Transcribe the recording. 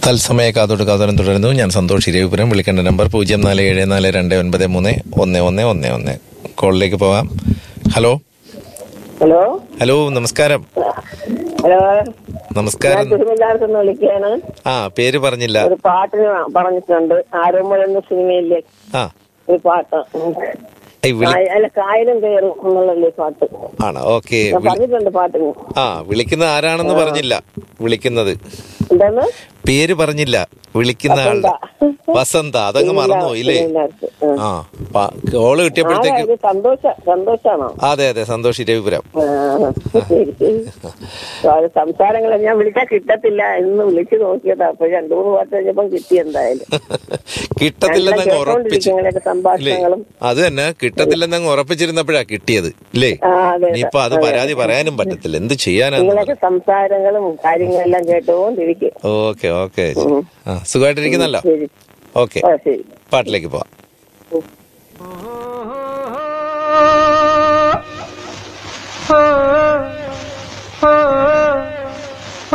തത്സമയ കാതോട് കാതോരം തുടരുന്നു ഞാൻ സന്തോഷ് ഇരവിപുരം വിളിക്കേണ്ട നമ്പർ പൂജ്യം നാല് ഏഴ് നാല് രണ്ട് ഒൻപത് മൂന്ന് ഒന്ന് ഒന്ന് ഒന്ന് ഒന്ന് കോളിലേക്ക് പോകാം ഹലോ ഹലോ ഹലോ നമസ്കാരം ഹലോ ഞാൻ നമസ്കാരം തിരുവല്ലാർക്കെന്ന് വിളിക്കുകയാണ് ആ പേര് പറഞ്ഞില്ല ഒരു പാട്ടിന് പറഞ്ഞിട്ടുണ്ട് ആരോമൽ എന്ന സിനിമയിലെ ആ ഒരു പാട്ട് ഉം. ഏയ് വിളി കായ- അല്ല കായലും കയറും എന്നുള്ളല്ലേ പാട്ട് ആണോ ഓക്കെ ഞാൻ പറഞ്ഞിട്ടുണ്ട് പാട്ടിന് ആ വിളിക്കുന്ന ആരാണെന്ന് പറഞ്ഞില്ല വിളിക്കുന്നത് എന്താണ് പേര് പറഞ്ഞില്ല വിളിക്കുന്ന ആൾ വസന്ത അതങ്ങ് മറന്നുപോയി ഇല്ലേ തിരുവല്ലാർക്ക്. ഉം. ആ പ- കോള് കിട്ടിയപ്പോഴത്തേക്ക് ആരാ ഇത്? സന്തോഷ സന്തോഷാണോ അതെ അതെ സന്തോഷ് ഇരവിപുരം ആ, ശരി ശരി അത് സംസാരങ്ങൾ ഞാൻ വിളിച്ചാൽ കിട്ടത്തില്ല എന്ന് വിളിച്ചു നോക്കിയതാ അപ്പൊ രണ്ടു മൂന്ന് പാട്ട് കഴിഞ്ഞപ്പം കിട്ടി എന്തായാലും കിട്ടത്തില്ലെന്ന് അങ്ങ് ഉറപ്പിച്ച് ഇങ്ങനെയൊക്കെ ഇല്ലേ സംഭാഷണങ്ങളും അത് തന്നെ കിട്ടത്തില്ലെന്ന് അങ്ങ് ഉറപ്പിച്ചിരുന്നപ്പോഴാ കിട്ടിയത് ഇല്ലേ ആ അതെ ഇനിയിപ്പൊ അത് പരാതി പറയാനും പറ്റത്തില്ല എന്ത് ചെയ്യാനാന്ന് നിങ്ങളൊക്കെ സംസാരങ്ങളും കാര്യങ്ങളെല്ലാം കേട്ടുകൊണ്ടിരിക്കും ഓക്കെ ഓക്കെ ആ സുഖമായിട്ടിരിക്കുന്നല്ലോ ശരി ഓക്കെ ആ ശരി പാട്ടിലേക്ക് പോവാം Oh